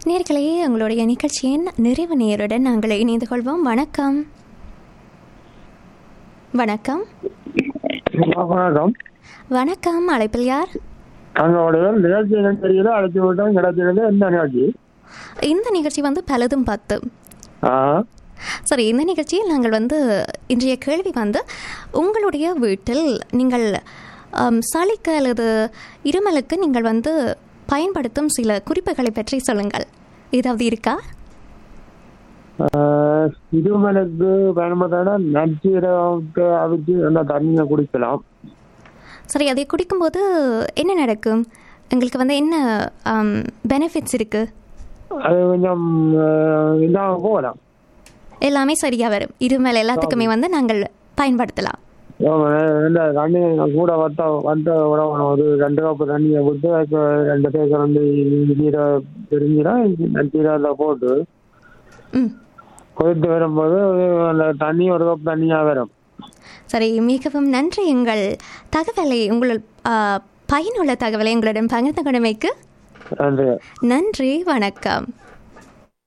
நேர்களே உங்களுடைய நிகழ்ச்சியின் நிறைவு நேருடன் நாங்கள் இணைந்து கொள்வோம் வணக்கம் வணக்கம் வணக்கம் வணக்கம் அழைப்பில் யார் தங்களுடைய நிகழ்ச்சி என்ன தெரியல அழைச்சி விட்டோம் கிடைக்கிறது என்ன நிகழ்ச்சி இந்த நிகழ்ச்சி வந்து பலதும் பத்து ஆ சரி இந்த நிகழ்ச்சியில் நாங்கள் வந்து இன்றைய கேள்வி வந்து உங்களுடைய வீட்டில் நீங்கள் ஆம், சளிக்கு அல்லது இருமலுக்கு நீங்கள் வந்து பயன்படுத்தும் சில குறிப்புகளை பற்றி சொல்லுங்கள் ஏதாவது இருக்கா ஆஹ், இருமலுக்கு பயன்படுத்தினா நச்சீரகத்தை அவிச்சு அந்த தண்ணியை குடிக்கலாம் சரி அதை குடிக்கும்போது என்ன நடக்கும் எங்களுக்கு வந்து என்ன பெனிஃபிட்ஸ் இருக்குது அது கொஞ்சம் ஆஹ், இல்லாம போகலாம் எல்லாமே சரியாக வரும் இருமல் எல்லாத்துக்குமே வந்து நாங்கள் பயன்படுத்தலாம் ஆமா, இந்த தண்ணி கூட வத்த வந்த உடம்பு ஒரு ரெண்டு கப்பு தண்ணியை விட்டு அதுக்கு ரெண்டு தேக்க ரெண்டு நீரை தெரிஞ்சுனா நச்சீரகத்தில் போட்டு ம் கொதித்து வரும்போது அந்த தண்ணி ஒரு கப் தண்ணியாக வரும் சரி மிகவும் நன்றி எங்கள் தகவலை உங்கள் ஆ, பயனுள்ள தகவலை எங்களிடம் பகிர்ந்து கொண்டமைக்கு நன்றி நன்றி வணக்கம்